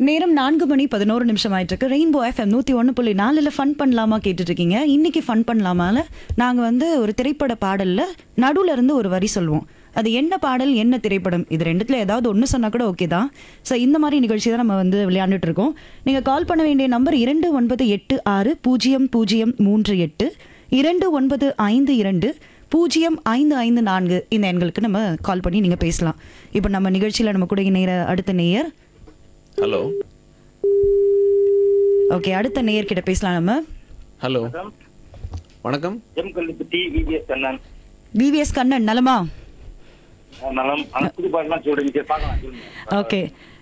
நேரம் நான்கு மணி பதினோரு நிமிஷம் ஆயிட்டு இருக்கு ரெயின்போ எஃப்எம் நூத்தி ஒன்று புள்ளி நாலுல ஃபன் பண்ணலாமா கேட்டுட்டு இருக்கீங்க இன்னைக்கு ஃபன் பண்ணலாமால நாங்க வந்து ஒரு திரைப்பட பாடல்ல நடுவுல இருந்து ஒரு வரி சொல்லுவோம் அது என்ன பாடல் என்ன திரைப்படம் இது ரெண்டுத்துல ஏதாவது ஒன்று சொன்னா கூட ஓகே தான் ஸோ இந்த மாதிரி நிகழ்ச்சி தான் நம்ம வந்து விளையாண்டுட்டு இருக்கோம் நீங்க கால் பண்ண வேண்டிய நம்பர் இரண்டு ஒன்பது எட்டு ஆறு பூஜ்ஜியம் பூஜ்ஜியம் மூன்று எட்டு இரண்டு ஒன்பது ஐந்து இரண்டு பூஜ்ஜியம் ஐந்து ஐந்து நான்கு இந்த எண்களுக்கு நம்ம கால் பண்ணி நீங்க பேசலாம் இப்போ நம்ம நிகழ்ச்சியில நம்ம கூட இணையிற அடுத்த நேயர் ஹலோ ஓகே அடுத்த நேயர்கிட்ட பேசலாம் நம்ம ஹலோ வணக்கம் M Kalluppatti VBS Kannan VVS Kannan நலமா நலம் ஆனா புது பாடலாம் சொல்றீங்க சரி, பார்க்கலாம் சொல்லுங்க ஓகே